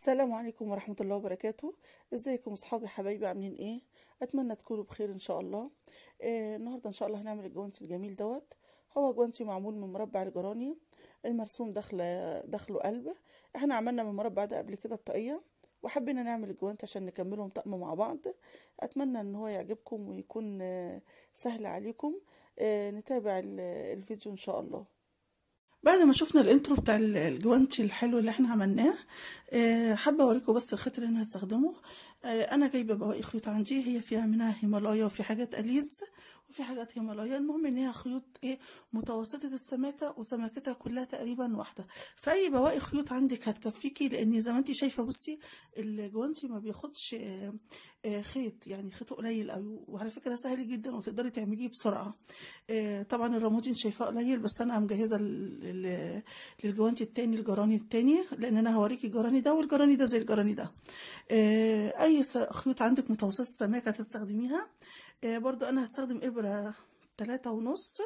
السلام عليكم ورحمة الله وبركاته ازيكم اصحابي حبايبي عاملين ايه اتمنى تكونوا بخير ان شاء الله آه النهاردة ان شاء الله هنعمل الجوانتي الجميل دوت هو جوانتي معمول من مربع الجراني المرسوم داخله داخله قلب احنا عملنا من المربع ده قبل كده الطاقية وحبينا نعمل الجوانتي عشان نكملهم طقم مع بعض اتمنى ان هو يعجبكم ويكون آه سهل عليكم آه نتابع الفيديو ان شاء الله بعد ما شفنا الانترو بتاع الجوانتي الحلو اللي احنا عملناه أه حابه اوريكم بس الخيط اللي انا هستخدمه أه انا جايبه بواقي خيوط عندي هي فيها منها هيمالايا وفي حاجات اليز وفي حاجات هيمالايا المهم ان هي خيوط ايه متوسطه السماكه وسماكتها كلها تقريبا واحده فاي بواقي خيوط عندك هتكفيكي لان زي ما انت شايفه بصي الجوانتي ما بياخدش أه خيط يعني خيطه قليل قوي وعلى فكره سهل جدا وتقدري تعمليه بسرعه طبعا الرموتين شايفاه قليل بس انا مجهزه للجوانتي التاني الجراني التاني لان انا هوريكي الجراني ده والجراني ده زي الجراني ده اي خيوط عندك متوسطه السماكه تستخدميها برضو انا هستخدم ابره تلاتة ونص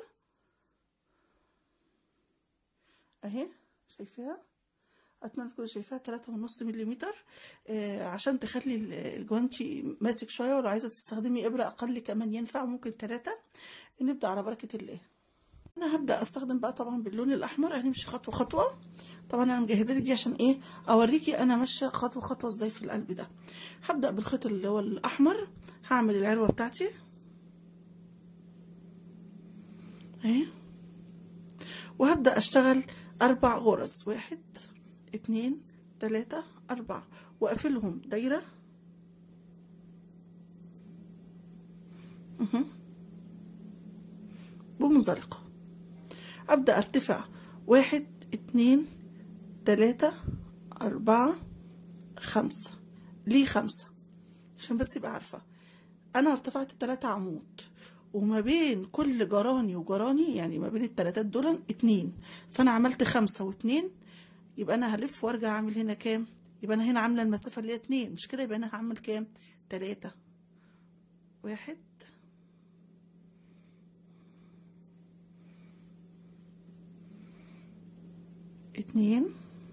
اهي شايفاها اتمنى تكونوا شايفاها تلاتة ونص مليمتر آه عشان تخلي الجوانتي ماسك شويه ولو عايزه تستخدمي ابره اقل كمان ينفع ممكن تلاتة نبدا على بركه الله انا هبدا استخدم بقى طبعا باللون الاحمر هنمشي خطوه خطوه طبعا انا مجهزه لك دي عشان ايه اوريكي انا ماشيه خطوه خطوه ازاي في القلب ده هبدا بالخيط اللي هو الاحمر هعمل العروه بتاعتي اهي وهبدا اشتغل اربع غرز واحد اتنين تلاتة اربعة واقفلهم دايره بمنزلقه ابدا ارتفع واحد اتنين تلاتة أربعة خمسة ليه خمسة عشان بس يبقى عارفة أنا ارتفعت تلاتة عمود وما بين كل جراني وجراني يعني ما بين التلاتات دول اتنين فأنا عملت خمسة واتنين يبقى أنا هلف وارجع أعمل هنا كام يبقى أنا هنا عاملة المسافة اللي هي اتنين مش كده يبقى أنا هعمل كام تلاتة واحد اتنين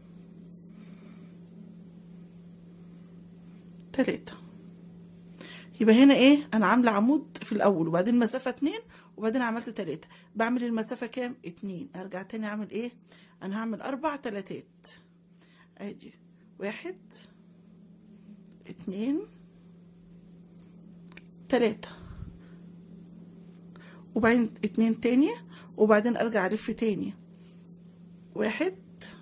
تلاتة يبقى هنا ايه انا عاملة عمود في الاول وبعدين مسافة اتنين وبعدين عملت تلاتة بعمل المسافة كام اتنين ارجع تاني اعمل ايه انا هعمل اربع تلاتات ادي واحد اتنين تلاتة وبعدين اتنين تاني وبعدين ارجع الف تاني واحد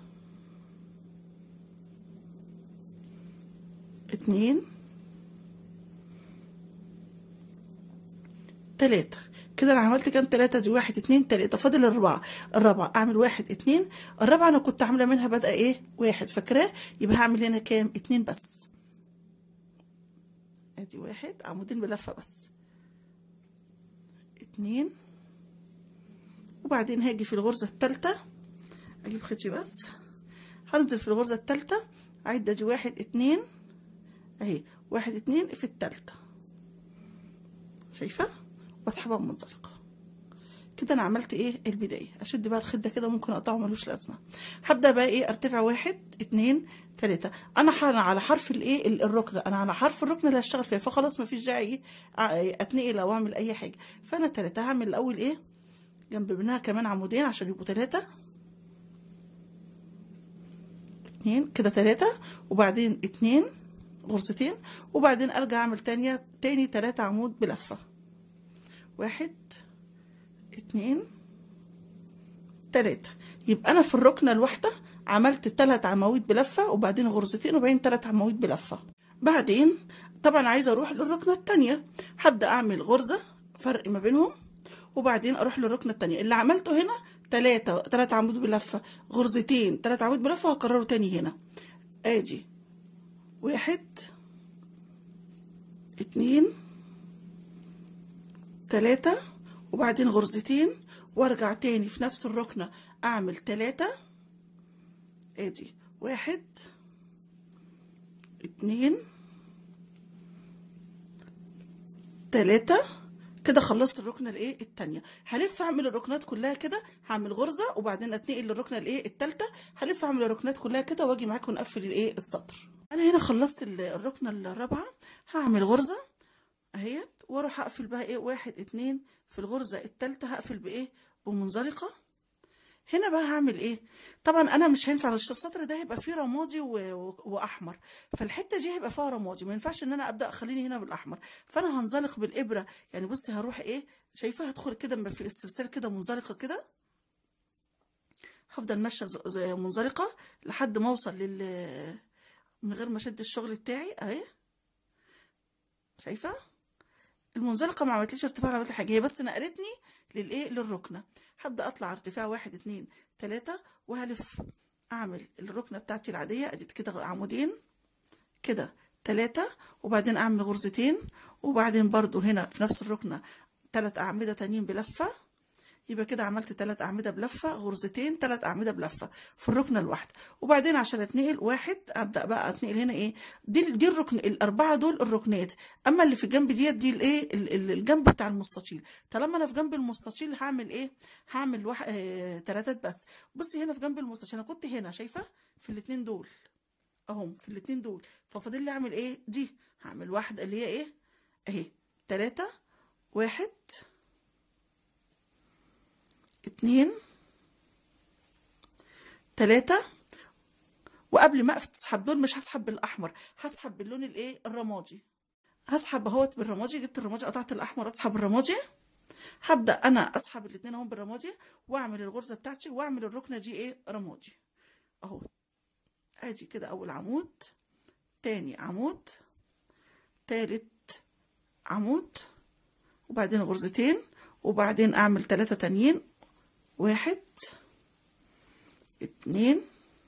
اتنين تلاتة كده انا عملت كام تلاتة دي واحد اتنين تلاتة فاضل الرابعة الرابعة اعمل واحد اتنين الرابعة انا كنت عاملة منها بادئة ايه واحد فاكراه يبقى هعمل هنا كام اتنين بس ادي واحد عمودين بلفة بس اتنين وبعدين هاجي في الغرزة التالتة اجيب خيطي بس هنزل في الغرزة التالتة اعد ادي واحد اتنين اهي واحد اتنين في التالتة شايفة واسحبها بمنزلقة كده انا عملت ايه البداية اشد بقى الخيط ده كده ممكن اقطعه ملوش لازمة هبدأ بقى ايه ارتفع واحد اتنين تلاتة انا على حرف الايه الركنة انا على حرف الركنة اللي هشتغل فيها فخلاص مفيش داعي ايه اتنقل او اعمل اي حاجة فانا تلاتة هعمل الاول ايه جنب منها كمان عمودين عشان يبقوا تلاتة اتنين كده تلاتة وبعدين اتنين غرزتين وبعدين ارجع اعمل تانية تاني تلاتة عمود بلفة واحد اتنين تلاتة يبقى انا في الركنة الواحدة عملت تلات عواميد بلفة وبعدين غرزتين وبعدين تلات عواميد بلفة بعدين طبعا عايزة اروح للركنة التانية هبدأ اعمل غرزة فرق ما بينهم وبعدين اروح للركنة التانية اللي عملته هنا تلاتة تلات عمود بلفة غرزتين تلات عمود بلفة هكرره تاني هنا ادي واحد اتنين تلاتة وبعدين غرزتين وارجع تاني في نفس الركنة اعمل تلاتة ادي واحد اتنين تلاتة كده خلصت الركنه الايه التانية هلف اعمل الركنات كلها كده هعمل غرزه وبعدين اتنقل للركنه الايه التالتة هلف اعمل الركنات كلها كده واجي معاكم نقفل الايه السطر انا هنا خلصت ال- الركنه الرابعه هعمل غرزه اهيت واروح اقفل بقى ايه واحد اتنين في الغرزه التالتة هقفل بايه بمنزلقه هنا بقى هعمل ايه طبعا انا مش هينفع علشان السطر ده هيبقى فيه رمادي و... و... واحمر فالحته دي هيبقى فيها رمادي ما ينفعش ان انا ابدا اخليني هنا بالاحمر فانا هنزلق بالابره يعني بصي هروح ايه شايفه هدخل كده في السلسله كده منزلقه كده هفضل ماشيه ز- ز- منزلقه لحد ما اوصل لل من غير ما اشد الشغل بتاعي اهي شايفه المنزلقه ما عملتليش ارتفاع ولا عملت لي حاجه هي بس نقلتني للايه للركنه هبدا اطلع ارتفاع واحد اتنين تلاته وهلف اعمل الركنه بتاعتي العاديه ادي كده عمودين كده تلاتة وبعدين اعمل غرزتين وبعدين برضو هنا في نفس الركنه تلات اعمده تانيين بلفه يبقى كده عملت تلات أعمدة بلفة غرزتين تلات أعمدة بلفة في الركنة الواحدة وبعدين عشان اتنقل واحد أبدأ بقى اتنقل هنا ايه دي دي الركن الأربعة دول الركنات أما اللي في الجنب ديت دي الايه ال- ال- الجنب بتاع المستطيل طالما أنا في جنب المستطيل هعمل ايه هعمل واحد اه تلاتات بس بصي هنا في جنب المستطيل أنا كنت هنا شايفة في الاتنين دول اهم في الاتنين دول ففاضل لي اعمل ايه دي هعمل واحدة اللي هي ايه اهي تلاتة واحد اتنين تلاتة وقبل ما اسحب دول مش هسحب بالاحمر هسحب باللون الايه الرمادي هسحب اهوت بالرمادي جبت الرمادي قطعت الاحمر اسحب الرمادي هبدا انا اسحب الاتنين اهم بالرمادي واعمل الغرزه بتاعتي واعمل الركنه دي ايه رمادي اهو ادي كده اول عمود تاني عمود تالت عمود وبعدين غرزتين وبعدين اعمل تلاتة تانيين واحد اتنين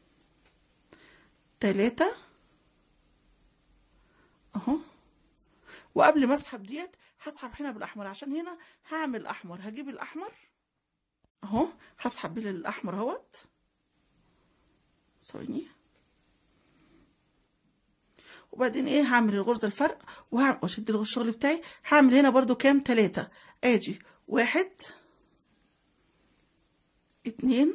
تلاتة اهو وقبل ما اسحب ديت هسحب هنا بالاحمر عشان هنا هعمل احمر هجيب الاحمر اهو هسحب بالاحمر اهوت ثواني وبعدين ايه هعمل الغرزه الفرق وهعمل واشد الشغل بتاعي هعمل هنا برضو كام تلاتة ادي واحد اتنين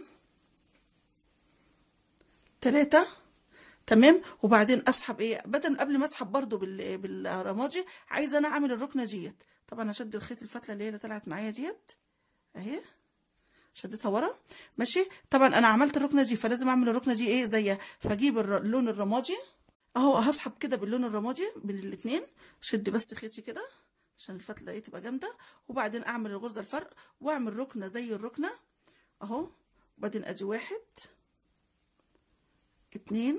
تلاتة تمام وبعدين اسحب ايه بدل قبل ما اسحب برضو بال... بالرمادي عايزه انا اعمل الركنه ديت طبعا اشد الخيط الفتله اللي هي اللي طلعت معايا ديت اهي شدتها ورا ماشي طبعا انا عملت الركنه دي فلازم اعمل الركنه دي ايه زيها فاجيب الر- اللون الرمادي اهو هسحب كده باللون الرمادي بين الاتنين شد بس خيطي كده عشان الفتله ايه تبقى جامده وبعدين اعمل الغرزه الفرق واعمل ركنه زي الركنه اهو وبعدين ادي واحد اتنين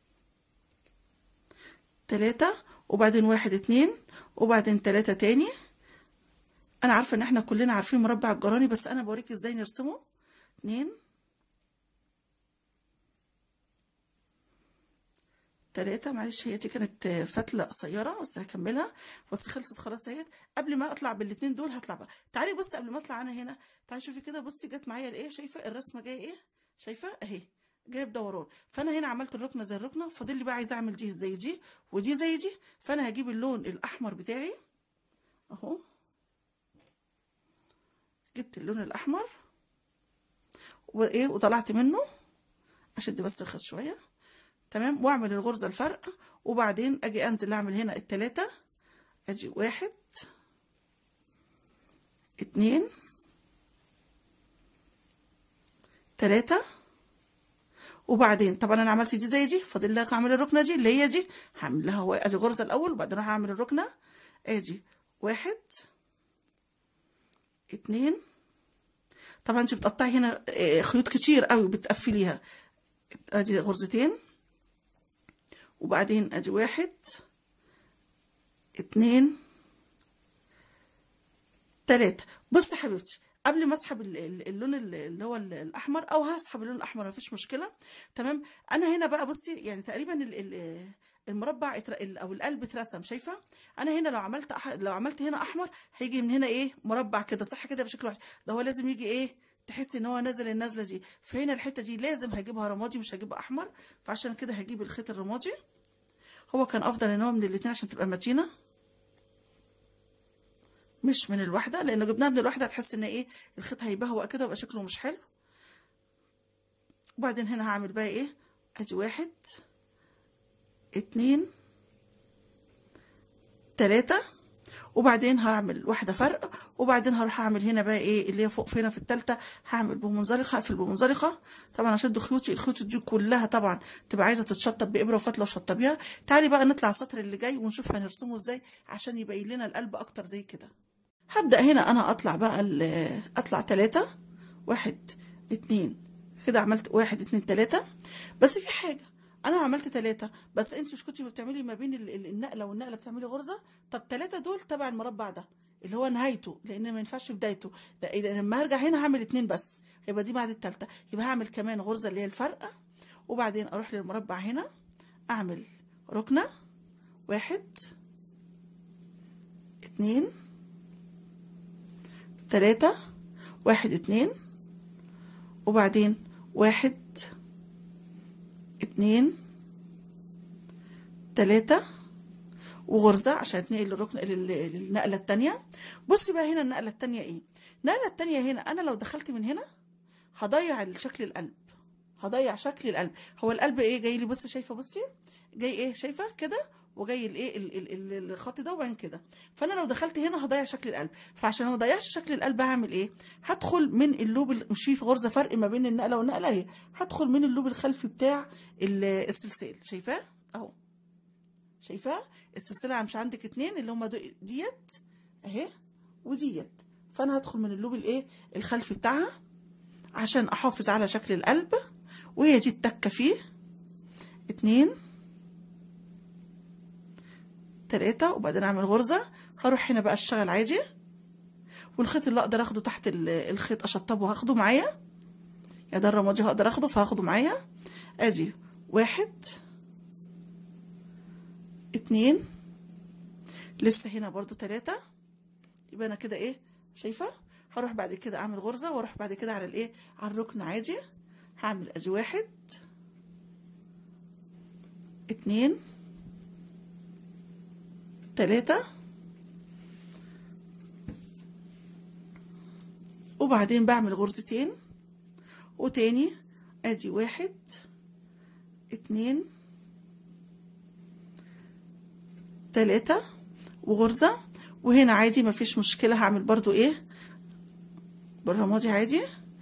تلاتة وبعدين واحد اتنين وبعدين تلاتة تاني انا عارفة ان احنا كلنا عارفين مربع الجراني بس انا بوريك ازاي نرسمه اتنين تلاتة معلش هي دي كانت فتلة قصيرة بس هكملها بس خلصت خلاص اهيت قبل ما اطلع بالاتنين دول هطلع بقى تعالي بصي قبل ما اطلع انا هنا تعالي شوفي كده بصي جت معايا الايه شايفة الرسمة جاية ايه شايفة اهي جايب دوران فانا هنا عملت الركنه زي الركنه فاضل لي بقى عايزه اعمل دي زي دي ودي زي دي فانا هجيب اللون الاحمر بتاعي اهو جبت اللون الاحمر وايه وطلعت منه اشد بس الخيط شويه تمام واعمل الغرزه الفرق وبعدين اجي انزل اعمل هنا التلاته اجي واحد اتنين تلاته وبعدين طبعا انا عملت دي زي دي فاضل لها اعمل الركنه دي اللي هي دي هعمل لها وا- ادي غرزه الاول وبعدين اروح اعمل الركنه ادي واحد اتنين طبعا انت بتقطعي هنا آه، خيوط كتير قوي بتقفليها ادي غرزتين وبعدين ادي واحد اتنين تلاتة بص يا حبيبتي قبل ما اسحب ال- ال- اللون ال- اللي هو ال- الاحمر او هسحب اللون الاحمر مفيش مشكله تمام انا هنا بقى بصي يعني تقريبا ال- ال- المربع اتر- ال- او القلب اترسم شايفه انا هنا لو عملت أح... لو عملت هنا احمر هيجي من هنا ايه مربع كده صح كده بشكل واحد ده هو لازم يجي ايه تحسي ان هو نازل النازله دي فهنا الحته دي لازم هجيبها رمادي مش هجيبها احمر فعشان كده هجيب الخيط الرمادي هو كان افضل ان هو من الاتنين عشان تبقى متينه مش من الواحده لانه جبناها من الواحده هتحس ان ايه الخيط هيبهوأ كده ويبقى شكله مش حلو وبعدين هنا هعمل بقى ايه ادي واحد اتنين تلاتة وبعدين هعمل واحدة فرق وبعدين هروح اعمل هنا بقى ايه اللي هي فوق هنا في التالتة هعمل بمنزلقة اقفل بمنزلقة طبعا اشد خيوطي الخيوط دي كلها طبعا تبقى عايزة تتشطب بإبرة وفتلة وشطبيها تعالي بقى نطلع السطر اللي جاي ونشوف هنرسمه ازاي عشان يبين لنا القلب اكتر زي كده هبدأ هنا انا اطلع بقى ال- اطلع تلاتة واحد اتنين كده عملت واحد اتنين تلاتة بس في حاجة انا عملت تلاتة بس انت مش كنتي بتعملي ما بين ال- ال- النقلة والنقلة بتعملي غرزة طب تلاتة دول تبع المربع ده اللي هو نهايته لان ما ينفعش بدايته لا- لان لما هرجع هنا هعمل اتنين بس يبقى دي بعد التالتة يبقى هعمل كمان غرزة اللي هي الفرقة وبعدين اروح للمربع هنا اعمل ركنة واحد اتنين تلاتة واحد اتنين وبعدين واحد اتنين تلاتة وغرزة عشان اتنقل للركن لل- للنقلة التانية بصي بقى هنا النقلة التانية ايه النقلة التانية هنا انا لو دخلت من هنا هضيع شكل القلب هضيع شكل القلب هو القلب ايه جاي لي بصي شايفة بصي جاي ايه شايفة كده وجاي الايه ال- ال- ال- الخط ده وبعدين كده فانا لو دخلت هنا هضيع شكل القلب فعشان ما اضيعش شكل القلب هعمل ايه هدخل من اللوب ال- مش في غرزه فرق ما بين النقله والنقله اهي هدخل من اللوب الخلفي بتاع ال- السلسال شايفاه اهو شايفاه السلسله مش عندك اتنين اللي هما دو- ديت اهي وديت فانا هدخل من اللوب الايه الخلفي بتاعها عشان احافظ على شكل القلب وهي دي التكه فيه اتنين تلاتة وبعدين اعمل غرزة هروح هنا بقى اشتغل عادي والخيط اللي اقدر اخده تحت ال- الخيط اشطبه هاخده معايا يا ده الرمادي هقدر اخده فهاخده معايا ادي واحد اتنين لسه هنا برضو تلاتة يبقى انا كده ايه شايفة هروح بعد كده اعمل غرزة واروح بعد كده على الايه على الركن عادي هعمل ادي واحد اتنين تلاتة وبعدين بعمل غرزتين وتاني ادي واحد اتنين تلاتة وغرزة وهنا عادي مفيش مشكلة هعمل برضو ايه بالرمادي عادي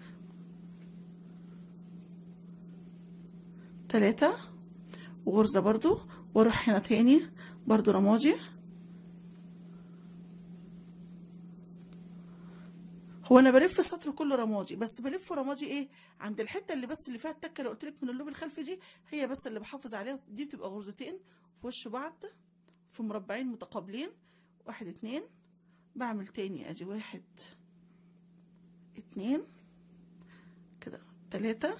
تلاتة وغرزة برضو واروح هنا تاني برضو رمادي هو انا بلف السطر كله رمادي بس بلفه رمادي ايه عند الحته اللي بس اللي فيها التكه اللي قلت لك من اللوب الخلفي دي هي بس اللي بحافظ عليها دي بتبقى غرزتين في وش بعض في مربعين متقابلين واحد اتنين بعمل تاني ادي واحد اتنين كده تلاتة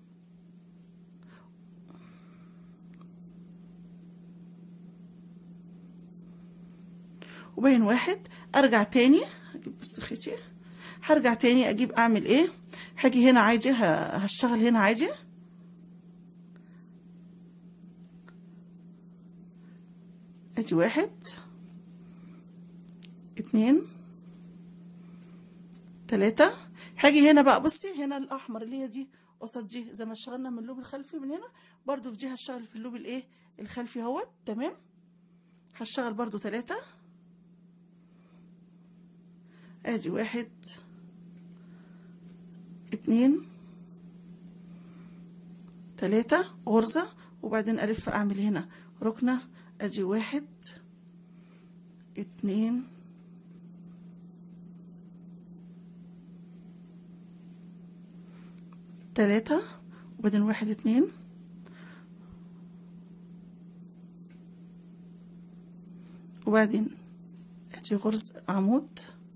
وبين واحد ارجع تاني اجيب بس خيطي هرجع تاني اجيب اعمل ايه هاجي هنا عادي ه- هشتغل هنا عادي ادي واحد اتنين تلاتة هاجي هنا بقى بصي هنا الاحمر اللي هي دي قصاد دي زي ما اشتغلنا من اللوب الخلفي من هنا برضو في دي هشتغل في اللوب الايه الخلفي اهوت تمام هشتغل برضو تلاتة ادي واحد اتنين تلاتة غرزة وبعدين الف اعمل هنا ركنة ادي واحد اتنين تلاتة وبعدين واحد اتنين وبعدين ادي غرز عمود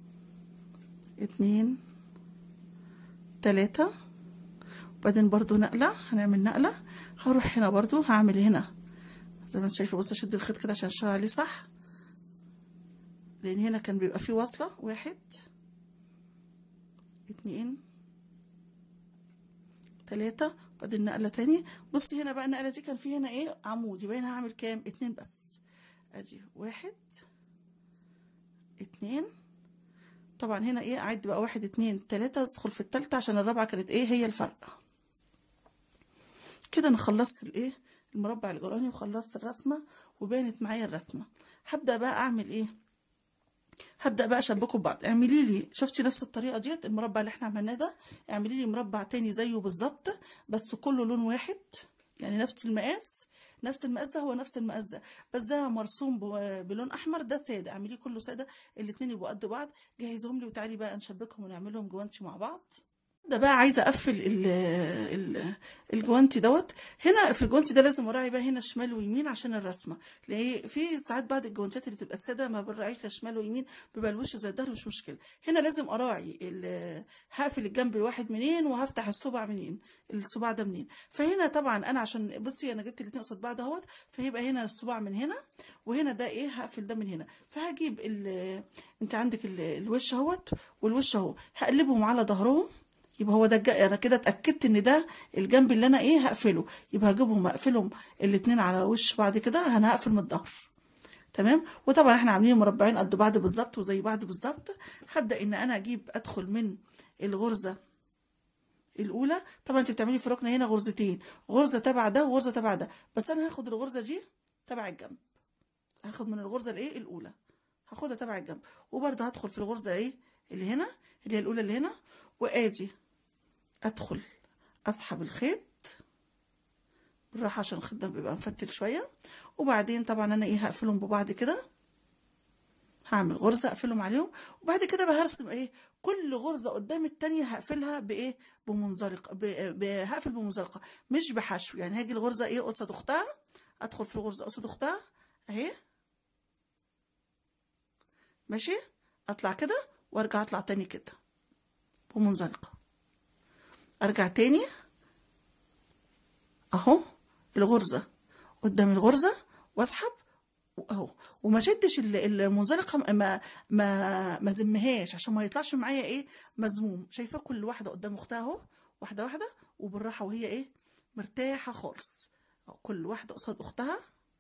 اتنين تلاتة وبعدين برضو نقلة هنعمل نقلة هروح هنا برضو هعمل هنا زي ما انت شايفة بص اشد الخيط كده عشان اشتغل عليه صح لان هنا كان بيبقى فيه وصلة واحد اتنين تلاتة وبعدين نقلة تاني بصي هنا بقى النقلة دي كان في هنا ايه عمود يبقى هنا هعمل كام اتنين بس ادي واحد اتنين طبعا هنا ايه اعد بقى واحد اتنين تلاتة ادخل في التالتة عشان الرابعة كانت ايه هي الفرق كده انا خلصت الايه المربع الجراني وخلصت الرسمه وبانت معايا الرسمه هبدا بقى اعمل ايه هبدا بقى اشبكه ببعض اعملي لي شفتي نفس الطريقه ديت المربع اللي احنا عملناه ده اعملي لي مربع تاني زيه بالظبط بس كله لون واحد يعني نفس المقاس نفس المقاس ده هو نفس المقاس ده بس ده مرسوم ب- بلون احمر ده ساده اعمليه كله ساده الاتنين يبقوا قد بعض جهزهم لي وتعالي بقى نشبكهم ونعملهم جوانتي مع بعض ده بقى عايزه اقفل ال ال الجوانتي دوت هنا في الجوانتي ده لازم اراعي بقى هنا شمال ويمين عشان الرسمه لان في ساعات بعض الجوانتيات اللي بتبقى الساده ما براعيش لا شمال ويمين بيبقى الوش زي الظهر مش مشكله هنا لازم اراعي ال- هقفل الجنب الواحد منين وهفتح الصبع منين الصباع ده منين فهنا طبعا انا عشان بصي انا جبت الاتنين قصاد بعض اهوت فهيبقى هنا الصباع من هنا وهنا ده ايه هقفل ده من هنا فهجيب ال انت عندك ال- الوش اهوت والوش اهو هقلبهم على ظهرهم يبقى هو ده الج- انا كده اتاكدت ان ده الجنب اللي انا ايه هقفله يبقى هجيبهم اقفلهم الاتنين على وش بعد كده انا هقفل من الظهر تمام وطبعا احنا عاملين مربعين قد بعض بالظبط وزي بعض بالظبط هبدا ان انا اجيب ادخل من الغرزه الاولى طبعا انت بتعملي في الركن هنا غرزتين غرزه تبع ده وغرزه تبع ده بس انا هاخد الغرزه دي تبع الجنب هاخد من الغرزه الايه الاولى هاخدها تبع الجنب وبرضه هدخل في الغرزه ايه اللي هنا اللي هي الاولى اللي هنا وادي ادخل اسحب الخيط بالراحه عشان الخيط ده بيبقى مفتل شويه وبعدين طبعا انا ايه هقفلهم ببعض كده هعمل غرزه اقفلهم عليهم وبعد كده بقى هرسم ايه كل غرزه قدام التانية هقفلها بايه بمنزلقه ب... ب... هقفل بمنزلقه مش بحشو يعني هاجي الغرزه ايه قصاد اختها ادخل في الغرزه قصاد اختها اهي ماشي اطلع كده وارجع اطلع تاني كده بمنزلقه ارجع تاني اهو الغرزه قدام الغرزه واسحب اهو وما شدش ال- المنزلقه ما ما ما زمهاش عشان ما يطلعش معايا ايه مزموم شايفه كل واحده قدام اختها اهو واحده واحده وبالراحه وهي ايه مرتاحه خالص أهو كل واحده قصاد اختها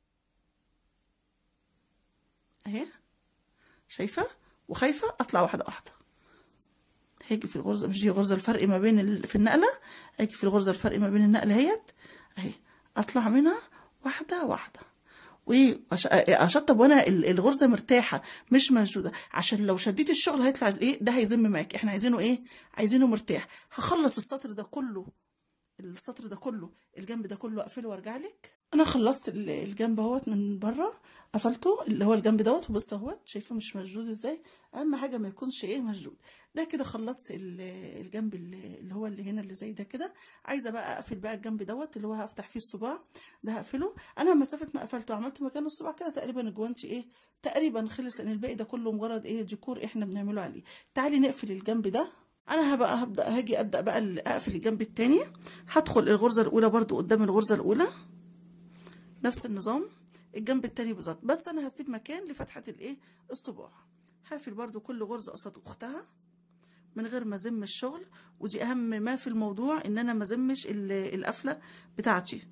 اهي شايفه وخايفه اطلع واحده واحده هاجي في الغرزه مش دي غرزه الفرق ما بين ال... في النقله هاجي في الغرزه الفرق ما بين النقله اهيت اهي اطلع منها واحده واحده وايه أش- اشطب وانا ال- الغرزه مرتاحه مش مشدوده عشان لو شديت الشغل هيطلع ايه ده هيزم معاك احنا عايزينه ايه عايزينه مرتاح هخلص السطر ده كله السطر ده كله الجنب ده كله اقفله وارجع لك انا خلصت ال- الجنب اهوت من بره قفلته اللي هو الجنب دوت وبص اهوت شايفه مش مشدود ازاي اهم حاجه ما يكونش ايه مشدود ده كده خلصت ال- الجنب اللي اللي هو اللي هنا اللي زي ده كده عايزه بقى اقفل بقى الجنب دوت اللي هو هفتح فيه الصباع ده هقفله انا مسافه ما قفلته عملت مكانه الصباع كده تقريبا الجوانتي ايه تقريبا خلص لان الباقي ده كله مجرد ايه ديكور احنا بنعمله عليه تعالي نقفل الجنب ده انا هبقى هبدا هاجي ابدا بقى ال- اقفل الجنب التاني هدخل الغرزه الاولى برضو قدام الغرزه الاولى نفس النظام الجنب التاني بالظبط بس انا هسيب مكان لفتحه الايه الصباع هقفل برضو كل غرزه قصاد اختها من غير ما ازم الشغل ودي اهم ما في الموضوع ان انا ما ازمش ال- القفله بتاعتي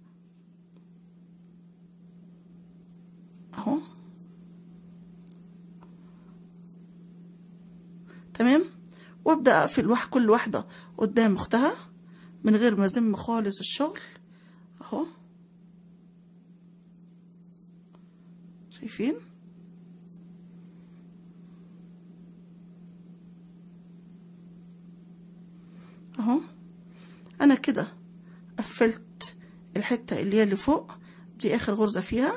اهو تمام وابدا اقفل واحد كل واحده قدام اختها من غير ما ازم خالص الشغل اهو شايفين اهو انا كده قفلت الحته اللي هي اللي فوق دي اخر غرزه فيها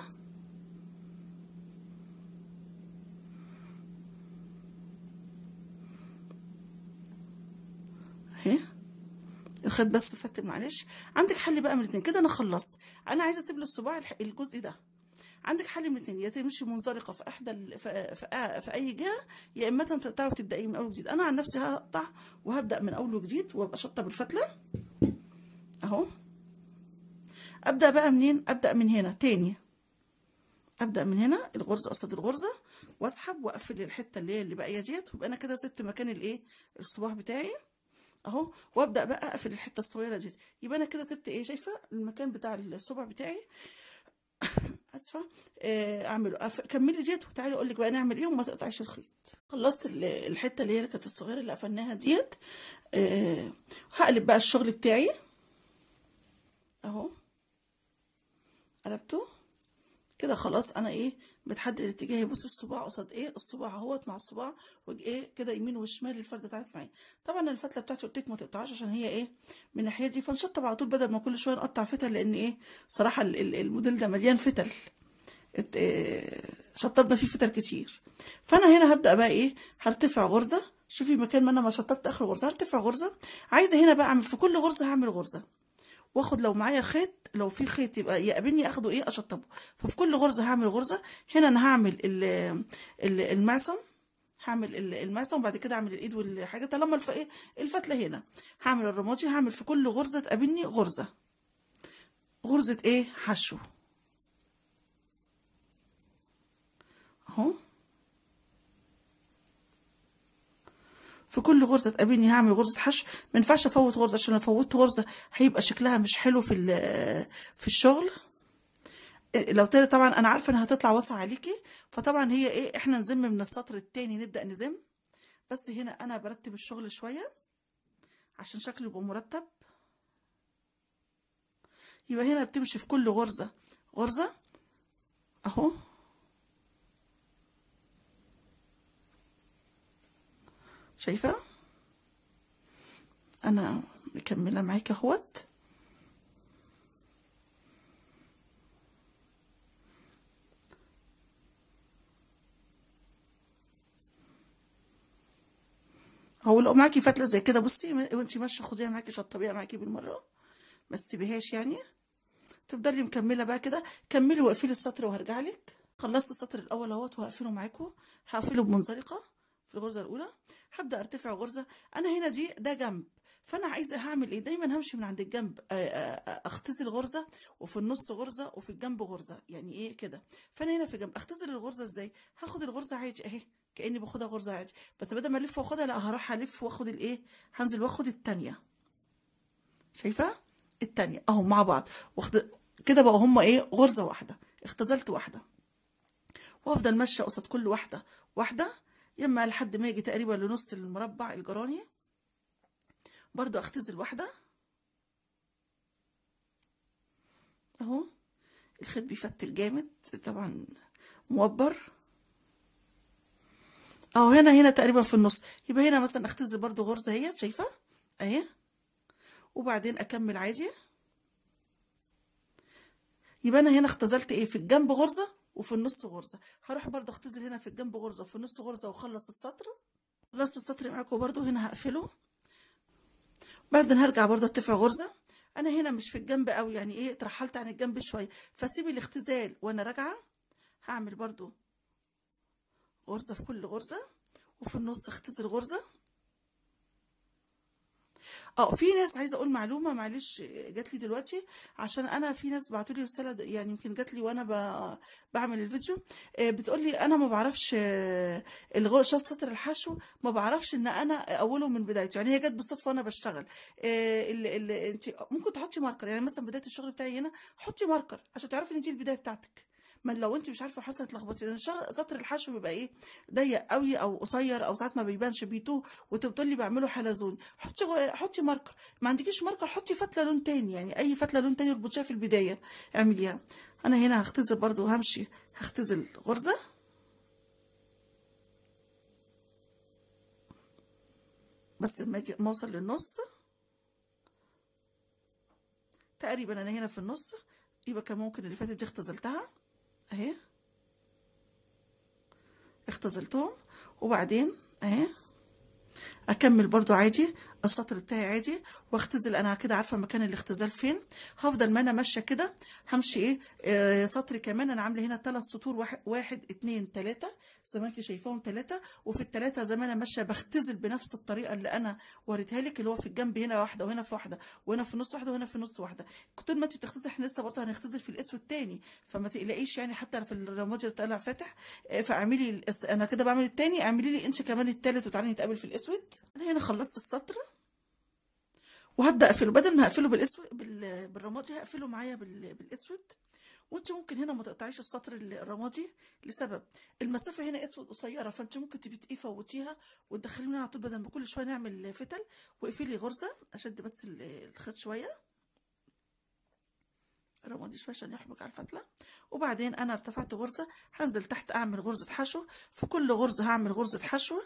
اهي الخيط بس فتل معلش عندك حل بقى من الاتنين كده انا خلصت انا عايزه اسيب للصباع الح- الجزء ده عندك حل من الاتنين يا تمشي منزلقه في احدى ال- في, في, في اي جهه يا اما تقطعي وتبداي من اول وجديد انا عن نفسي هقطع وهبدا من اول وجديد وابقى شطه الفتله اهو ابدا بقى منين ابدا من هنا تاني ابدا من هنا الغرزه قصاد الغرزه واسحب واقفل الحته اللي هي اللي باقيه ديت ويبقى انا كده سبت مكان الايه الصباع بتاعي اهو وابدا بقى اقفل الحته الصغيره دي يبقى انا كده سبت ايه شايفه المكان بتاع الصبع بتاعي اسفه آه، اعمله أف... كملي ديت وتعالي اقول لك بقى نعمل ايه وما تقطعيش الخيط خلصت ال- الحته اللي هي كانت الصغيره اللي قفلناها ديت آه، هقلب بقى الشغل بتاعي اهو قلبته كده خلاص انا ايه بتحدد اتجاهي بص الصباع قصاد ايه الصباع اهوت مع الصباع وايه كده يمين وشمال الفرده اتعملت معايا طبعا الفتله بتاعتي قلت لك ما تقطعهاش عشان هي ايه من الناحيه دي فنشطب على طول بدل ما كل شويه نقطع فتل لان ايه صراحه ال- ال- الموديل ده مليان فتل ات- إيه، شطبنا فيه فتل كتير فانا هنا هبدا بقى ايه هرتفع غرزه شوفي مكان ما انا ما شطبت اخر غرزه هرتفع غرزه عايزه هنا بقى اعمل في كل غرزه هعمل غرزه واخد لو معايا خيط لو في خيط يبقى يقابلني اخده ايه اشطبه ففي كل غرزه هعمل غرزه هنا انا هعمل ال- ال- المعصم هعمل ال- المعصم وبعد كده اعمل الايد والحاجه طالما الف ايه الفتله هنا هعمل الرمادي هعمل في كل غرزه تقابلني غرزه غرزه ايه حشو اهو في كل غرزه تقابلني هعمل غرزه حشو ما ينفعش افوت غرزه عشان لو فوتت غرزه هيبقى شكلها مش حلو في ال- في الشغل لو تاني طبعا انا عارفه انها هتطلع واسعه عليكي فطبعا هي ايه احنا نزم من السطر التاني نبدا نزم بس هنا انا برتب الشغل شويه عشان شكله يبقى مرتب يبقى هنا بتمشي في كل غرزه غرزه اهو شايفه انا مكمله معاكي اهوت هو لو معاكي فتله زي كده بصي وانت ماشيه خديها معاكي شطبيها معاكي بالمره ما تسيبيهاش يعني تفضلي مكمله بقى كده كملي واقفلي السطر وهرجع لك خلصت السطر الاول اهوت وهقفله معاكم هقفله بمنزلقه في الغرزه الاولى هبدا ارتفع غرزه انا هنا دي ده جنب فانا عايزه هعمل ايه دايما همشي من عند الجنب آه، آه، آه، اختزل غرزه وفي النص غرزه وفي الجنب غرزه يعني ايه كده فانا هنا في جنب اختزل الغرزه ازاي هاخد الغرزه عادي اهي كاني باخدها غرزه عادي بس بدل ما الف واخدها لا هروح الف واخد الايه هنزل واخد التانيه شايفه التانيه اهو مع بعض واخد كده بقى هما ايه غرزه واحده اختزلت واحده وافضل ماشيه قصاد كل واحده واحده يما لحد ما يجي تقريبا لنص المربع الجراني برضو اختزل واحده اهو الخيط بيفتل جامد طبعا موبر اهو هنا هنا تقريبا في النص يبقى هنا مثلا اختزل برضو غرزه اهي شايفه اهي وبعدين اكمل عادي يبقى انا هنا اختزلت ايه في الجنب غرزه وفي النص غرزه هروح برضو اختزل هنا في الجنب غرزه وفي النص غرزه واخلص السطر خلصت السطر معاكم برضو هنا هقفله بعدين هرجع برضو ارتفع غرزه انا هنا مش في الجنب قوي يعني ايه اترحلت عن الجنب شويه فاسيب الاختزال وانا راجعه هعمل برضو غرزه في كل غرزه وفي النص اختزل غرزه اه في ناس عايزه اقول معلومه معلش جات لي دلوقتي عشان انا في ناس بعتوا لي رساله د- يعني يمكن جات لي وانا ب- بعمل الفيديو آه، بتقول لي انا ما بعرفش آه، الغرزه سطر الحشو ما بعرفش ان انا اوله من بدايته يعني هي جت بالصدفه وانا بشتغل آه، ال- ال- انت ممكن تحطي ماركر يعني مثلا بدايه الشغل بتاعي هنا حطي ماركر عشان تعرفي ان دي البدايه بتاعتك ما لو انت مش عارفه حاسه تلخبطي لان شغ- سطر الحشو بيبقى ايه ضيق قوي او قصير او ساعات ما بيبانش بيتوه وتقول لي بعمله حلزون حطي غ- حطي ماركر ما عندكيش ماركر حطي فتله لون تاني يعني اي فتله لون تاني اربطيها في البدايه اعمليها انا هنا هختزل برضو همشي هختزل غرزه بس لما اجي ما اوصل للنص تقريبا انا هنا في النص يبقى كان ممكن اللي فاتت دي اختزلتها اهي اختزلتهم وبعدين اهي اكمل برضو عادي السطر بتاعي عادي واختزل انا كده عارفه مكان الاختزال فين هفضل ما انا ماشيه كده همشي ايه آه سطر كمان انا عامله هنا ثلاث سطور واحد, واحد اتنين تلاته زي ما انت شايفاهم تلاته وفي التلاته زي ما انا ماشيه بختزل بنفس الطريقه اللي انا وريتها لك اللي هو في الجنب هنا واحده وهنا في واحده وهنا في النص واحده وهنا في النص واحده طول ما انت بتختزل احنا لسه برضه هنختزل في الاسود تاني فما تقلقيش يعني حتى في الرمادي اللي طالع فاتح آه، فاعملي الأس... انا كده بعمل التاني اعملي لي انت كمان التالت وتعالي نتقابل في الاسود انا هنا خلصت السطر وهبدا اقفله بدل ما هقفله بالاسود بال... بالرمادي هقفله معايا بال... بالاسود وانت ممكن هنا ما تقطعيش السطر الرمادي لسبب المسافه هنا اسود قصيره فانت ممكن تبقي ايه فوتيها وتدخلي منها على طول بدل ما كل شويه نعمل فتل واقفلي غرزه اشد بس ال- الخيط شويه الرمادي شويه عشان يحبك على الفتله وبعدين انا ارتفعت غرزه هنزل تحت اعمل غرزه حشو في كل غرزه هعمل غرزه حشو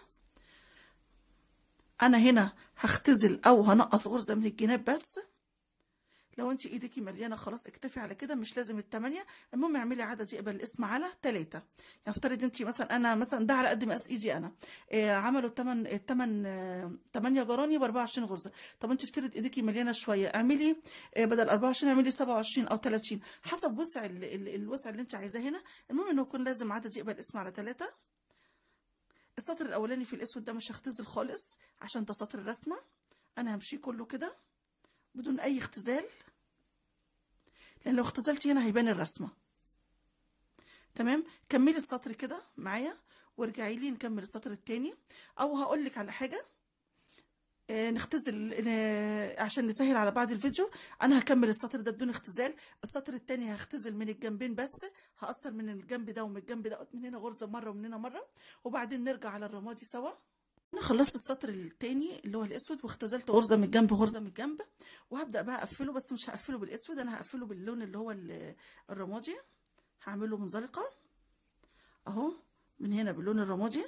انا هنا هختزل او هنقص غرزه من الجناب بس لو انت ايديكي مليانه خلاص اكتفي على كده مش لازم التمانية المهم اعملي عدد يقبل الاسم على تلاتة يعني افترض انت مثلا انا مثلا ده على قد مقاس ايدي انا إيه عملوا التمن التمن آه، تمانية جراني ب 24 غرزه طب انت افترض ايديكي مليانه شويه اعملي إيه بدل 24 اعملي 27 او 30 حسب وسع ال- ال- الوسع اللي انت عايزاه هنا المهم انه يكون لازم عدد يقبل الاسم على تلاتة السطر الاولاني في الاسود ده مش هختزل خالص عشان ده سطر الرسمه انا همشيه كله كده بدون اي اختزال لان لو اختزلتي هنا هيبان الرسمه تمام كملي السطر كده معايا وارجعي لي نكمل السطر التاني او هقول لك على حاجه آه، نختزل آه، عشان نسهل على بعض الفيديو انا هكمل السطر ده بدون اختزال السطر التاني هختزل من الجنبين بس هقصر من الجنب ده ومن الجنب ده من هنا غرزه مره ومن هنا مره وبعدين نرجع على الرمادي سوا انا خلصت السطر التاني اللي هو الاسود واختزلت غرزه من الجنب غرزه من الجنب وهبدا بقى اقفله بس مش هقفله بالاسود انا هقفله باللون اللي هو ال- الرمادي هعمله منزلقه اهو من هنا باللون الرمادي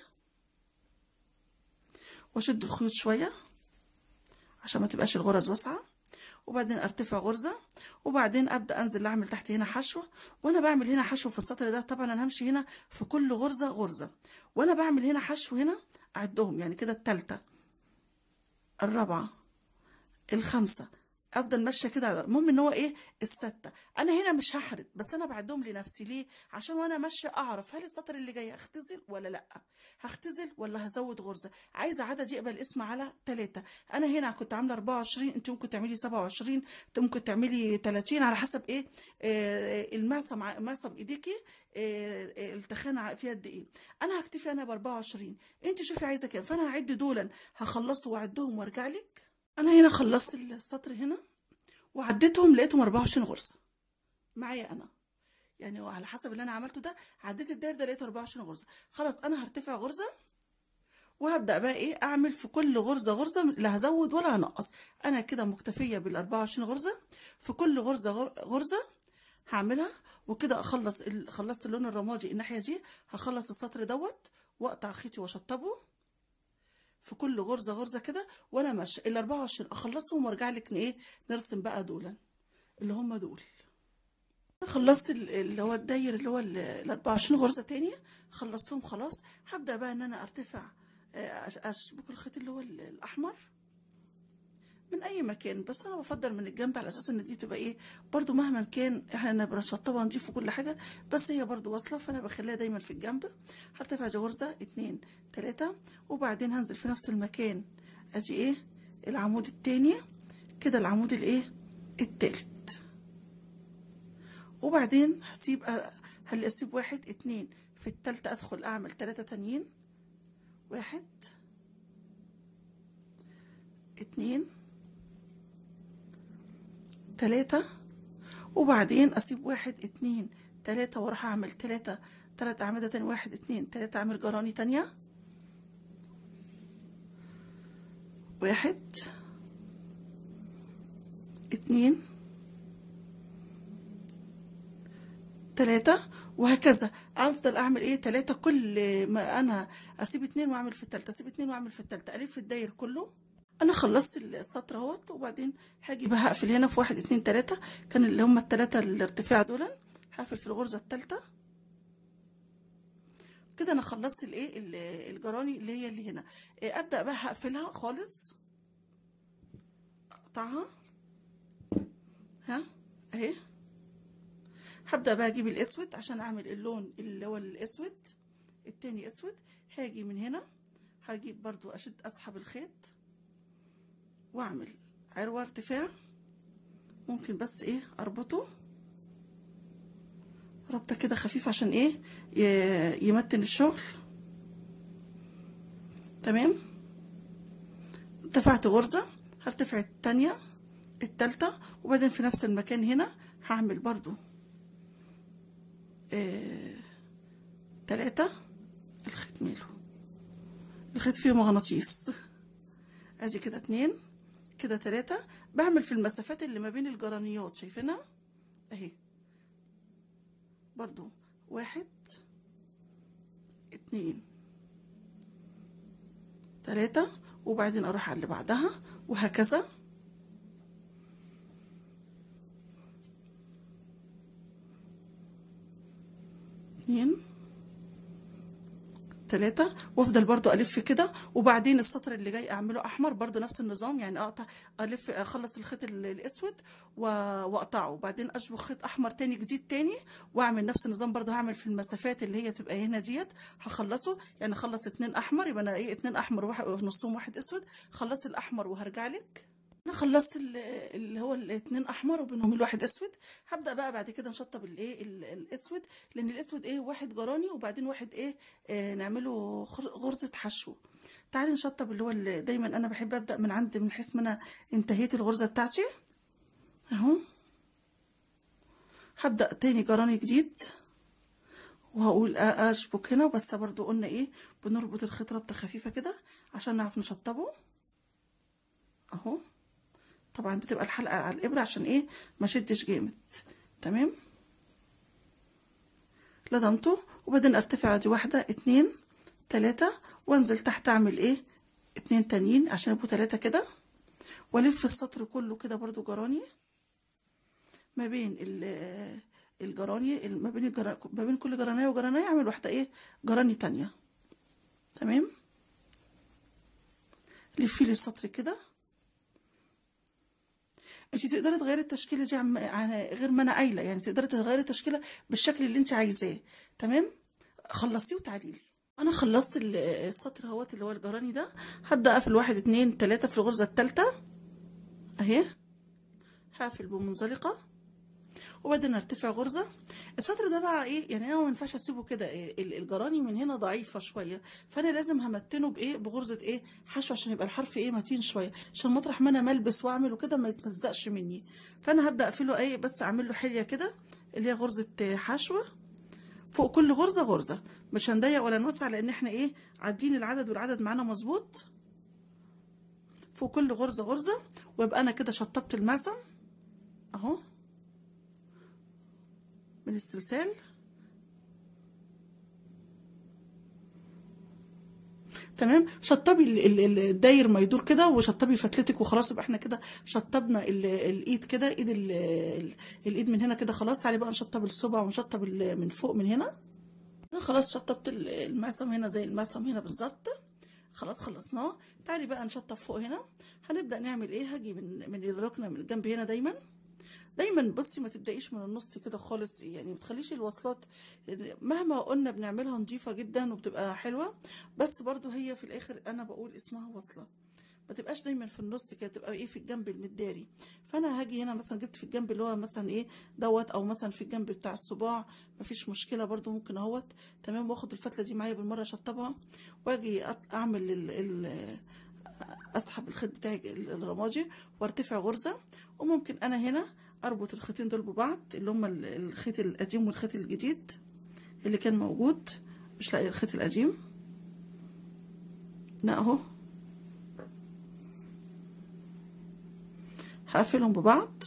واشد الخيوط شويه عشان ما تبقاش الغرز واسعه وبعدين ارتفع غرزه وبعدين ابدا انزل اعمل تحت هنا حشو وانا بعمل هنا حشو في السطر ده طبعا انا همشي هنا في كل غرزه غرزه وانا بعمل هنا حشو هنا اعدهم يعني كده التالتة الرابعه الخامسه افضل ماشيه كده المهم ان هو ايه السته انا هنا مش هحرد بس انا بعدهم لنفسي ليه عشان وانا ماشيه اعرف هل السطر اللي جاي هختزل ولا لا هختزل ولا هزود غرزه عايزه عدد يقبل اسم على ثلاثة انا هنا كنت عامله 24 انت ممكن تعملي 27 انت ممكن تعملي 30 على حسب ايه آه المعصم ع- معصم ايديكي آه آه، التخانه فيها قد ايه انا هكتفي انا ب 24 انت شوفي عايزه كام فانا هعد دولا هخلصه واعدهم وارجع لك انا هنا خلصت السطر هنا وعديتهم لقيتهم 24 غرزه معايا انا يعني على حسب اللي انا عملته ده عديت الدايره ده لقيت 24 غرزه خلاص انا هرتفع غرزه وهبدا بقى ايه اعمل في كل غرزه غرزه لا هزود ولا هنقص انا كده مكتفيه بال 24 غرزه في كل غرزه غر- غرزه هعملها وكده اخلص ال- خلصت اللون الرمادي الناحيه دي هخلص السطر دوت واقطع خيطي واشطبه في كل غرزه غرزه كده وانا ماشيه ال 24 اخلصهم وارجع لك ايه نرسم بقى دولا اللي هم دول خلصت ال- اللي هو الداير اللي هو ال ال 24 غرزة تاني خلصتهم خلاص هبدأ بقى ان انا ارتفع آه، أش- اشبك الخيط اللي هو ال- الاحمر من اي مكان بس انا بفضل من الجنب على اساس ان دي تبقى ايه برضو مهما كان احنا بنشطبها نضيف وكل حاجة بس هي برضو واصلة فانا بخليها دايما في الجنب هرتفع دي غرزة اتنين تلاتة وبعدين هنزل في نفس المكان ادي ايه العمود التاني كده العمود الايه التالت وبعدين هسيب هل اسيب واحد اتنين في التالتة ادخل اعمل تلاتة تانيين واحد اتنين تلاتة وبعدين اسيب واحد اتنين تلاتة واروح اعمل تلاتة تلات اعمدة تاني واحد اتنين تلاتة اعمل جراني تانية واحد اتنين تلاتة وهكذا افضل اعمل ايه تلاتة كل ما انا اسيب اتنين واعمل في التالتة اسيب اتنين واعمل في التالتة الف الداير كله انا خلصت السطر اهوت وبعدين هاجي بقى هقفل هنا في واحد اتنين تلاتة كان اللي هما التلاتة الارتفاع دول هقفل في الغرزة التالتة كده انا خلصت الايه ال- الجراني اللي هي اللي هنا إيه، ابدا بقى هقفلها خالص اقطعها ها اهي هبدأ بقى اجيب الاسود عشان اعمل اللون اللي هو الاسود التاني اسود هاجي من هنا هجيب برضو اشد اسحب الخيط واعمل عروة ارتفاع ممكن بس ايه اربطه ربطة كده خفيفة عشان ايه ي- يمتن الشغل تمام ارتفعت غرزة هرتفع التانية التالتة وبعدين في نفس المكان هنا هعمل برضو آه، تلاتة الخيط ماله الخيط فيه مغناطيس ادي كده اتنين كده تلاتة بعمل في المسافات اللي ما بين الجرانيات شايفينها اهي برضو واحد اتنين تلاتة وبعدين اروح على اللي بعدها وهكذا اتنين تلاتة وافضل برضو الف كده وبعدين السطر اللي جاي اعمله احمر برضو نفس النظام يعني اقطع الف اخلص الخيط ال- الاسود و- واقطعه وبعدين اشبك خيط احمر تاني جديد تاني واعمل نفس النظام برضو هعمل في المسافات اللي هي بتبقى هنا ديت هخلصه يعني اخلص اتنين احمر يبقى انا ايه اتنين احمر وواحد وفي نصهم واحد اسود خلص الاحمر وهرجع لك انا خلصت ال- اللي هو الاتنين احمر وبينهم الواحد اسود هبدا بقى بعد كده نشطب الايه ال- الاسود لان الاسود ايه واحد جراني وبعدين واحد ايه آه نعمله خر- غرزه حشو تعالي نشطب اللي هو اللي دايما انا بحب ابدا من عند من حيث ما انا انتهيت الغرزه بتاعتي اهو هبدا تاني جراني جديد وهقول أ- اشبك هنا بس برضو قلنا ايه بنربط الخيط ربطه خفيفه كده عشان نعرف نشطبه اهو طبعا بتبقى الحلقه على الابره عشان ايه ما شدش جامد تمام لضمته وبعدين ارتفع دي واحده اتنين تلاته وانزل تحت اعمل ايه اتنين تانيين عشان يبقوا تلاته كده والف السطر كله كده برضو جراني ما بين ال- الجراني ما بين الجرا... ما بين كل جرانية وجرانية اعمل واحدة ايه جراني تانية تمام لفي لي السطر كده انت تقدري تغيري التشكيله دي عن عن غير ما انا قايله يعني تقدري تغيري التشكيله بالشكل اللي انت عايزاه تمام خلصيه وتعالي لي انا خلصت ال- السطر اهوت اللي هو الجراني ده هبدا اقفل واحد اتنين تلاته في الغرزه التالته اهي هقفل بمنزلقه وبعدين ارتفع غرزه السطر ده بقى ايه يعني انا ما ينفعش اسيبه كده إيه ال- الجراني من هنا ضعيفه شويه فانا لازم همتنه بايه بغرزه ايه حشو عشان يبقى الحرف ايه متين شويه عشان مطرح ما انا ملبس واعمل وكده ما يتمزقش مني فانا هبدا اقفله ايه بس اعمل له حليه كده اللي هي غرزه آه، حشو فوق كل غرزه غرزه مش هنضيق ولا نوسع لان احنا ايه عادين العدد والعدد معانا مظبوط فوق كل غرزه غرزه ويبقى انا كده شطبت المعصم اهو من السلسال تمام شطبي ال- ال- ال- الداير ما يدور كده وشطبي فتلتك وخلاص يبقى احنا كده شطبنا ال- الايد كده ايد ال- ال- الايد من هنا كده خلاص تعالي بقى نشطب الصبع ونشطب ال- من فوق من هنا انا خلاص شطبت ال- المعصم هنا زي المعصم هنا بالظبط خلاص خلصناه تعالي بقى نشطب فوق هنا هنبدأ نعمل ايه هاجي من من الركنة من الجنب هنا دايما دايما بصي ما تبدأيش من النص كده خالص يعني ما تخليش الوصلات لأن مهما قلنا بنعملها نظيفة جدا وبتبقى حلوة بس برضو هي في الاخر انا بقول اسمها وصلة ما تبقاش دايما في النص كده تبقى ايه في الجنب المداري فانا هاجي هنا مثلا جبت في الجنب اللي هو مثلا ايه دوت او مثلا في الجنب بتاع الصباع مفيش مشكله برضو ممكن اهوت تمام واخد الفتله دي معايا بالمره اشطبها واجي أ- اعمل ال ال اسحب الخيط بتاعي ال- الرمادي وارتفع غرزه وممكن انا هنا اربط الخيطين دول ببعض اللي هما ال- الخيط القديم والخيط الجديد اللي كان موجود مش لاقي الخيط القديم لا اهو هقفلهم ببعض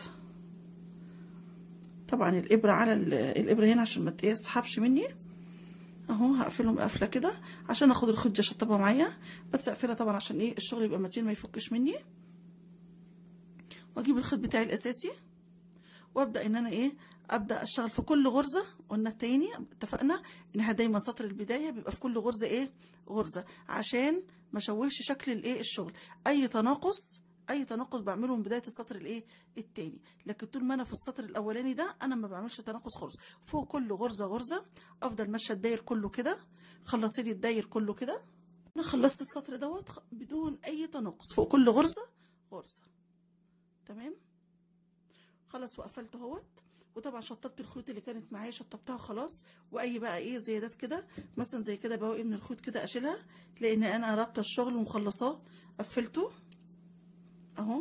طبعا الابره على ال- الابره هنا عشان ما تسحبش مني اهو هقفلهم قفله كده عشان اخد الخيط دي اشطبها معايا بس اقفلها طبعا عشان ايه الشغل يبقى متين ما يفكش مني واجيب الخيط بتاعي الاساسي وابدا ان انا ايه ابدا اشتغل في كل غرزه قلنا تاني اتفقنا ان احنا دايما سطر البدايه بيبقى في كل غرزه ايه غرزه عشان ما اشوهش شكل الايه الشغل اي تناقص اي تناقص بعمله من بدايه السطر الايه التاني لكن طول ما انا في السطر الاولاني ده انا ما بعملش تناقص خالص فوق كل غرزه غرزه افضل ماشيه الداير كله كده خلصي لي الداير كله كده انا خلصت السطر دوت خ- بدون اي تناقص فوق كل غرزه غرزه تمام خلاص وقفلت اهوت وطبعا شطبت الخيوط اللي كانت معايا شطبتها خلاص واي بقى ايه زيادات كده مثلا زي كده بواقي من الخيوط كده اشيلها لان انا رابطه الشغل ومخلصاه قفلته اهو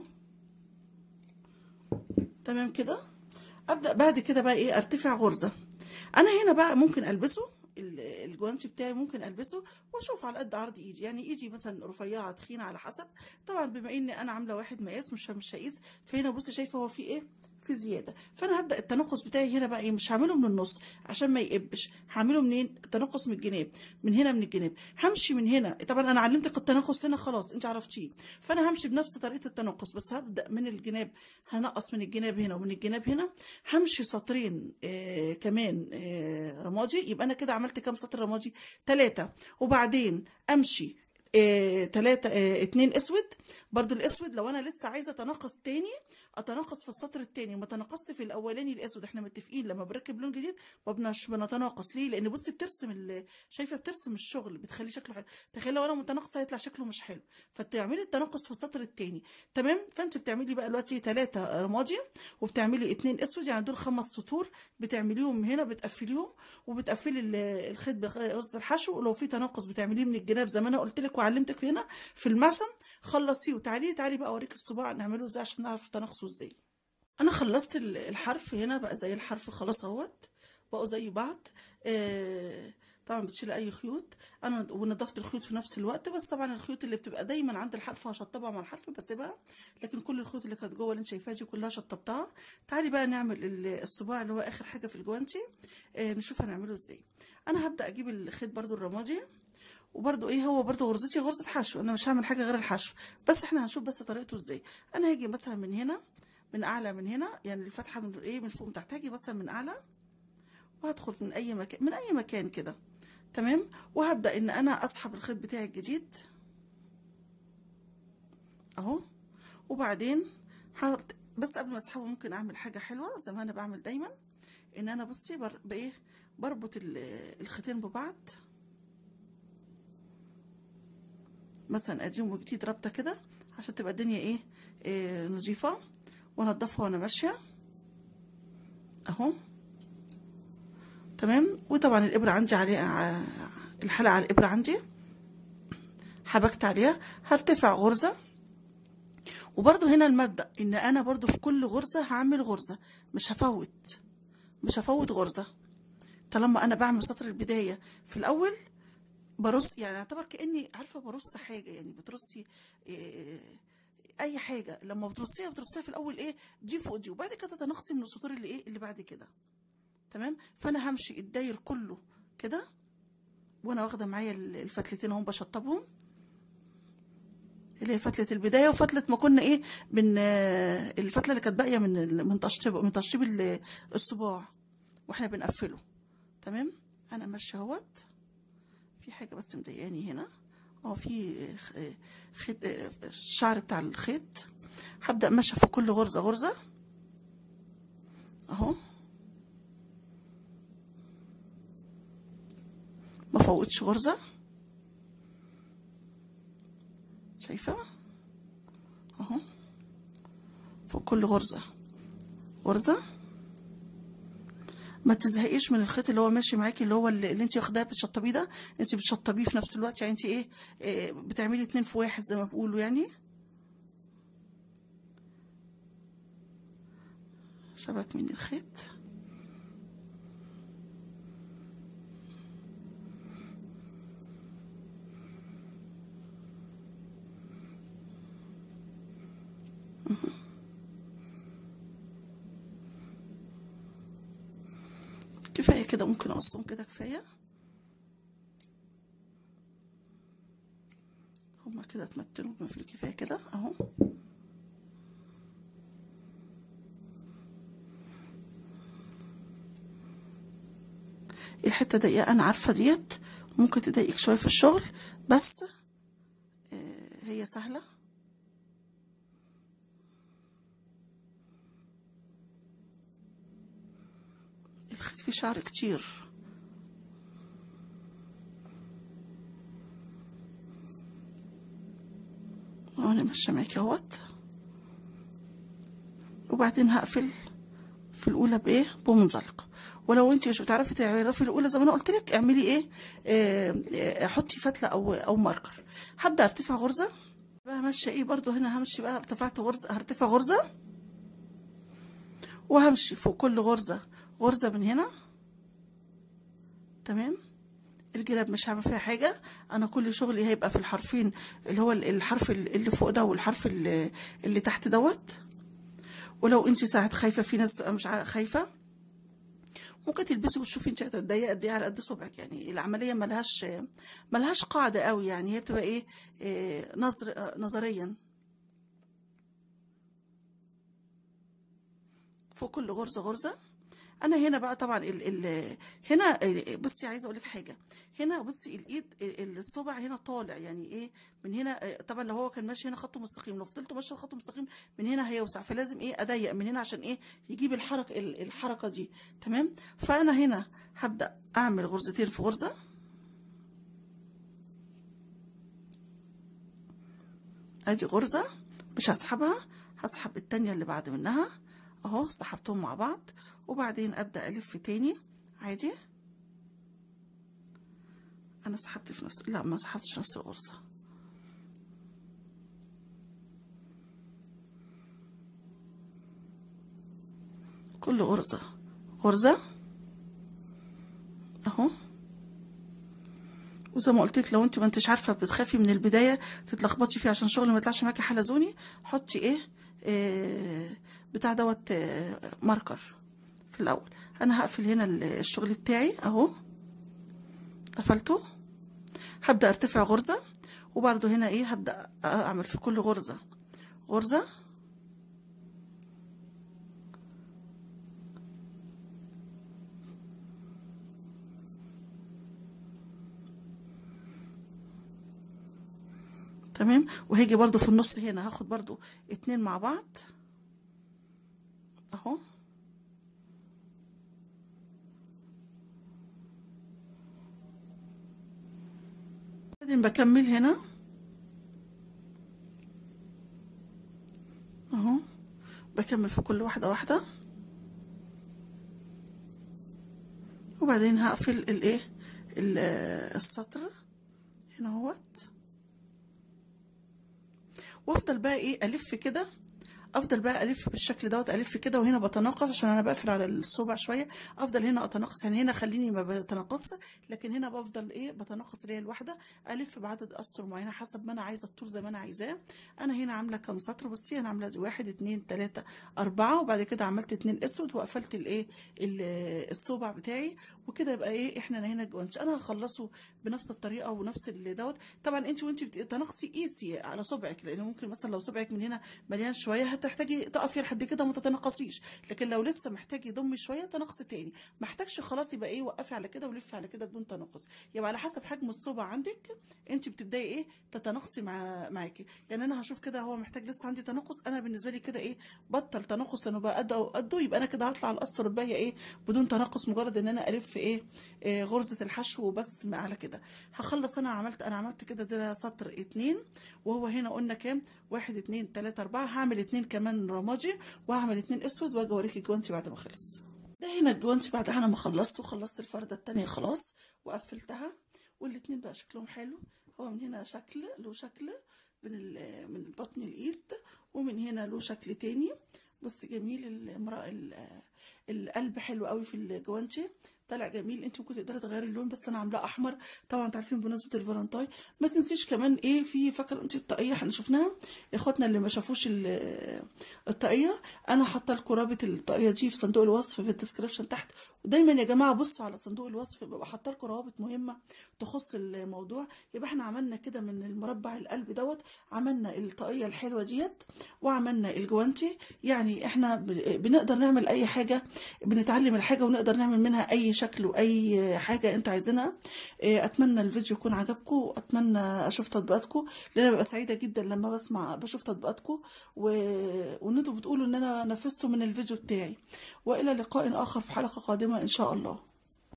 تمام كده ابدا بعد كده بقى ايه ارتفع غرزه انا هنا بقى ممكن البسه ال- الجوانتي بتاعي ممكن البسه واشوف على قد عرض ايدي يعني ايدي مثلا رفيعه تخينه على حسب طبعا بما ان انا عامله واحد مقاس مش مش هقيس فهنا بصي شايفه هو في ايه في زياده فانا هبدا التنقص بتاعي هنا بقى ايه مش هعمله من النص عشان ما يقبش هعمله منين التنقص من الجناب من هنا من الجناب همشي من هنا طبعا انا علمتك التنقص هنا خلاص انت عرفتيه فانا همشي بنفس طريقه التنقص بس هبدا من الجناب هنقص من الجناب هنا ومن الجناب هنا همشي سطرين آه كمان آه رمادي يبقى انا كده عملت كام سطر رمادي ثلاثة وبعدين امشي آه، تلاتة آه، اتنين اسود برضو الاسود لو انا لسه عايزه اتناقص تاني اتناقص في السطر التاني ما تناقصش في الاولاني الاسود احنا متفقين لما بركب لون جديد ما بنش بنتناقص ليه لان بصي بترسم ال- شايفه بترسم الشغل بتخلي شكله حلو تخيل لو انا متناقصه هيطلع شكله مش حلو فتعملي التناقص في السطر التاني تمام فانت بتعملي بقى دلوقتي ثلاثة رمادي وبتعملي اتنين اسود يعني دول خمس سطور بتعمليهم هنا بتقفليهم وبتقفلي ال- الخيط بغرزه الحشو ولو في تناقص بتعمليه من الجناب زي ما انا قلت لك وعلمتك هنا في المعسم خلصيه وتعالي تعالي بقى اوريك الصباع نعمله ازاي عشان نعرف تناقصه ازاي انا خلصت ال- الحرف هنا بقى زي الحرف خلاص اهوت بقوا زي بعض آه طبعا بتشيل اي خيوط انا ونضفت الخيوط في نفس الوقت بس طبعا الخيوط اللي بتبقى دايما عند الحرف هشطبها مع الحرف بسيبها لكن كل الخيوط اللي كانت جوه اللي انت شايفاها دي كلها شطبتها تعالي بقى نعمل ال- الصباع اللي هو اخر حاجه في الجوانتي آه نشوف هنعمله ازاي انا هبدا اجيب الخيط برضو الرمادي وبرضو ايه هو برضو غرزتي غرزة حشو انا مش هعمل حاجة غير الحشو بس احنا هنشوف بس طريقته ازاي انا هاجي مثلا من هنا من اعلى من هنا يعني الفتحة من ايه من فوق من تحت هاجي مثلا من اعلى وهدخل من اي مكان من اي مكان كده تمام وهبدأ ان انا اسحب الخيط بتاعي الجديد اهو وبعدين هحط بس قبل ما اسحبه ممكن اعمل حاجة حلوة زي ما انا بعمل دايما ان انا بصي بر... بايه بربط ال- الخيطين ببعض مثلا اديهم وجديد رابطه كده عشان تبقى الدنيا ايه, إيه نظيفه وانضفها وانا ماشيه اهو تمام وطبعا الابره عندي عليها الحلقه على الابره عندي حبكت عليها هرتفع غرزه وبرضو هنا المبدأ ان انا برضو في كل غرزه هعمل غرزه مش هفوت مش هفوت غرزه طالما انا بعمل سطر البدايه في الاول برص يعني اعتبر كاني عارفه برص حاجه يعني بترصي إيه اي حاجه لما بترصيها بترصيها في الاول ايه دي فوق دي وبعد كده تنقصي من السطور اللي ايه اللي بعد كده تمام فانا همشي الداير كله كده وانا واخده معايا ال- الفتلتين اهم بشطبهم اللي هي فتله البدايه وفتله ما كنا ايه من آه، الفتله اللي كانت باقيه من ال- من تشطيب من تشطيب ال- الصباع واحنا بنقفله تمام انا ماشيه اهوت في حاجة بس مضايقاني هنا اه في خ- خيط الشعر بتاع الخيط هبدأ ماشية في كل غرزة غرزة اهو ما فوتش غرزة شايفة اهو فوق كل غرزة غرزة ما تزهقيش من الخيط اللي هو ماشي معاكي اللي هو اللي, اللي انت واخداه بتشطبيه ده انت بتشطبيه في نفس الوقت يعني انت ايه, إيه بتعملي اتنين في واحد زي ما بيقولوا يعني شبك مني الخيط كفاية كده ممكن أقصهم كده كفاية هما كده اتمتنوا بما فيه الكفاية كده أهو الحتة ضيقة أنا عارفة ديت ممكن تضايقك شوية في الشغل بس آه، هي سهلة الخيط فيه شعر كتير وانا ماشيه معاكي اهوت وبعدين هقفل في الاولى بايه بمنزلق ولو انت مش بتعرفي تعرفي الاولى زي ما انا قلت لك اعملي ايه آه، آه، حطي فتله او او ماركر هبدا ارتفع غرزه بقى ماشيه ايه برضو هنا همشي بقى ارتفعت غرزه هرتفع غرزه وهمشي فوق كل غرزه غرزه من هنا تمام الجراب مش هعمل فيها حاجة أنا كل شغلي هيبقى في الحرفين اللي هو الحرف اللي فوق ده والحرف اللي, اللي تحت دوت ولو انت ساعات خايفه في ناس تبقى مش عا- خايفه ممكن تلبسي وتشوفي انت هتتضايقي قد ايه على قد صبعك يعني العمليه ملهاش ملهاش قاعده قوي يعني هي بتبقى ايه, إيه نظر آه، نظريا فوق كل غرزه غرزه انا هنا بقى طبعا ال ال هنا ال- بصي عايزه اقول لك حاجه هنا بصي الايد ال- الصبع هنا طالع يعني ايه من هنا آه، طبعا لو هو كان ماشي هنا خط مستقيم لو فضلت ماشيه خط مستقيم من هنا هيوسع فلازم ايه اضيق من هنا عشان ايه يجيب الحركه ال- الحركه دي تمام فانا هنا هبدا اعمل غرزتين في غرزه ادي غرزه مش هسحبها هسحب التانية اللي بعد منها اهو سحبتهم مع بعض وبعدين ابدا الف تاني عادي انا سحبت في نفس لا ما سحبتش نفس الغرزه كل غرزه غرزه اهو وزي ما قلت لك لو انت ما انتش عارفه بتخافي من البدايه تتلخبطي فيه عشان شغل ما يطلعش معاكي حلزوني حطي ايه, إيه بتاع دوت آه، ماركر في الاول انا هقفل هنا ال- الشغل بتاعي اهو قفلته هبدا ارتفع غرزه وبرده هنا ايه هبدا اعمل في كل غرزه غرزه تمام وهيجي برضو في النص هنا هاخد برضو اتنين مع بعض اهو بعدين بكمل هنا اهو بكمل في كل واحدة واحدة وبعدين هقفل الايه ال- السطر هنا اهوت وافضل بقى ايه الف كده افضل بقى الف بالشكل دوت الف كده وهنا بتناقص عشان انا بقفل على الصبع شويه افضل هنا اتناقص يعني هنا خليني ما بتناقص لكن هنا بفضل ايه بتناقص اللي هي الواحده الف بعدد اسطر معينه حسب ما انا عايزه الطول زي ما انا عايزاه انا هنا عامله كام سطر بصي انا عامله دي واحد اتنين تلاته اربعه وبعد كده عملت اتنين اسود وقفلت الايه ال- الصبع بتاعي وكده يبقى ايه احنا هنا الجوانش انا هخلصه بنفس الطريقه ونفس اللي دوت طبعا انت وانت بتناقصي قيسي على صبعك لان ممكن مثلا لو صبعك من هنا مليان شويه هتحتاجي تقفي لحد كده وما تتناقصيش لكن لو لسه محتاج يضم شويه تناقصي تاني محتاجش خلاص يبقى ايه وقفي على كده ولفي على كده بدون تناقص يبقى على حسب حجم الصبع عندك انت بتبداي ايه تتناقصي مع معاكي يعني انا هشوف كده هو محتاج لسه عندي تناقص انا بالنسبه لي كده ايه بطل تناقص لانه بقى قده قده يبقى انا كده هطلع القصر الباقيه ايه بدون تناقص مجرد ان انا الف ايه, إيه غرزه الحشو وبس على كده هخلص انا عملت انا عملت كده ده سطر اتنين وهو هنا قلنا كام واحد اتنين تلاته اربعه هعمل اتنين كمان رمادي وهعمل اتنين اسود واجي اوريكي الجوانتي بعد ما خلص ده هنا الجوانتي بعد انا ما خلصت وخلصت الفردة التانية خلاص وقفلتها والاتنين بقى شكلهم حلو هو من هنا شكل له شكل من ال- من بطن الايد ومن هنا له شكل تاني بص جميل المرأة ال- القلب حلو قوي في الجوانتي طالع جميل انت ممكن تقدري تغيري اللون بس انا عاملاه احمر طبعا انتوا عارفين بمناسبه الفالنتاين ما تنسيش كمان ايه في فاكره انت الطاقيه احنا شفناها اخواتنا اللي ما شافوش ال- الطاقيه انا حاطه لكم رابط الطاقيه دي في صندوق الوصف في الديسكربشن تحت ودايما يا جماعه بصوا على صندوق الوصف ببقى حاطه لكم روابط مهمه تخص الموضوع يبقى احنا عملنا كده من المربع القلب دوت عملنا الطاقيه الحلوه ديت وعملنا الجوانتي يعني احنا ب- بنقدر نعمل اي حاجه بنتعلم الحاجه ونقدر نعمل منها اي شكل واي حاجه انتوا عايزينها إيه، اتمنى الفيديو يكون عجبكم واتمنى اشوف تطبيقاتكم لان انا ببقى سعيده جدا لما بسمع بشوف تطبيقاتكم و... وان انتوا بتقولوا ان انا نفذته من الفيديو بتاعي والى لقاء اخر في حلقه قادمه ان شاء الله